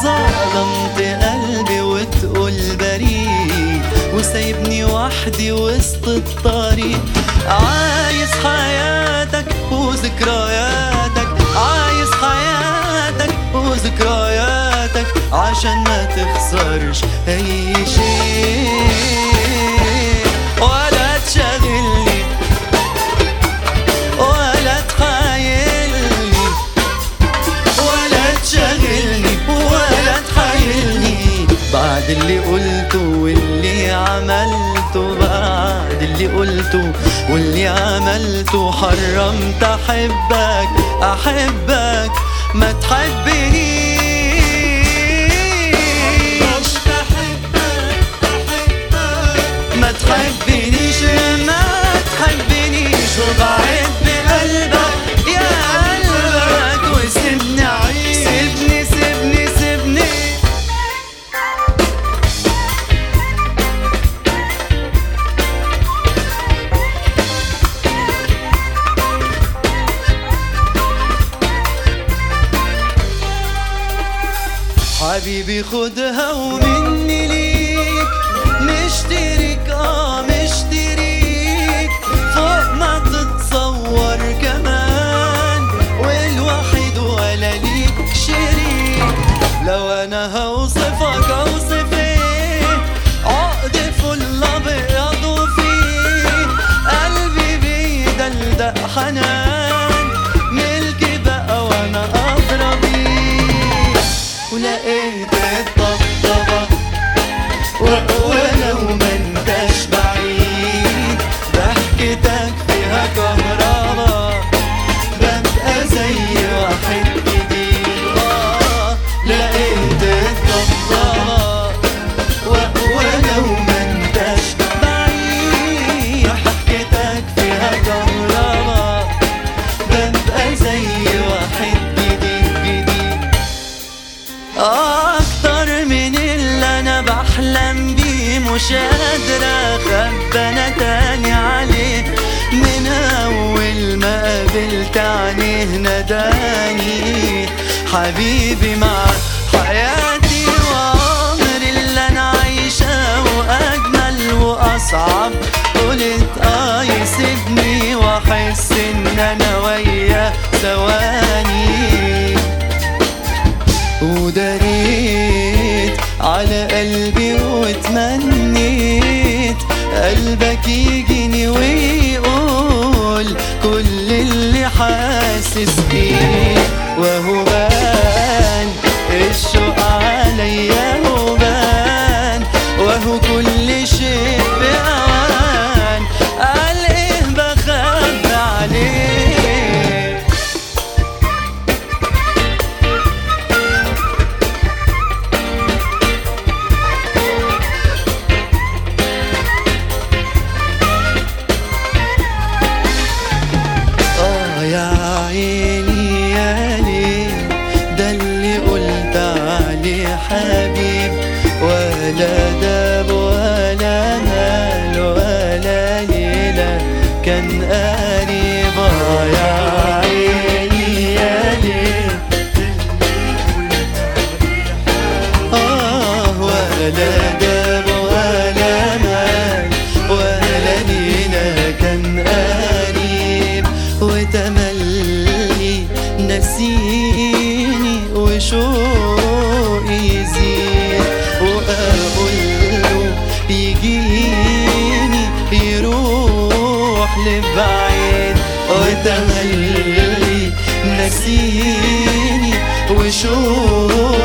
ظلمت قلبي وتقول بريء وسايبني وحدي وسط الطريق عايز حياتك وذكرياتك عايز حياتك وذكرياتك عشان ما تخسرش اي شيء ولا تشغلني ولا تخايلني ولا تشغلني ولا تحايلني بعد اللي قلته واللي عملته بعد اللي قلته واللي عملته حرمت احبك احبك ما تحبنيش ما تحبنيش ما تحبنيش وبعد بقلبك يا قلبك وسيبني اعيش سيبني سيبني سيبني حبيبي خدها ومني ليك مشترك اه مشتريك فوق ما تتصور كمان والوحيد ولا ليك شريك لو انا هوصفك اوصف ايه عقد فل ابيض وفيه قلبي بيدلدق حنان ملكي بقى وانا ادرى بيه ولقيت الطبطبة و- ولو ما انتش بعيد ضحكتك فيها كهربا ببقى زي واحد جديد آه لقيت الطبطبة و- ولو ما انتش بعيد ضحكتك فيها كهربا ببقى زي واحد جديد جديد أكتر من اللي أنا بحلم بيه مش قادر أخبى أنا تاني عليه من أول ما قابلت عينيه نداني حبيبي مع حياتي وعمري اللي أنا عايشة وأجمل وأصعب قلت آه يسيبني وأحس إن أنا وياه ثواني وداريت على قلبي وتمنيت قلبك يجيني ويقول كل اللي حاسس بيه وهو بان الشوق عليا وبان وهو كل شيء بأوان قال ايه بخبي عليه آه يا عيني يا ليل ده اللي قلت عليه حبيب ولا داب ولا مال ولا ليلة كان قريب آه يا عيني يا ليل آه ولا داب ولا مال ولا ليلة كان قريب وتملي نسيني وشوقي يزيد وأقول له يجيني يروح لبعيد وتملي نسيني وشوقي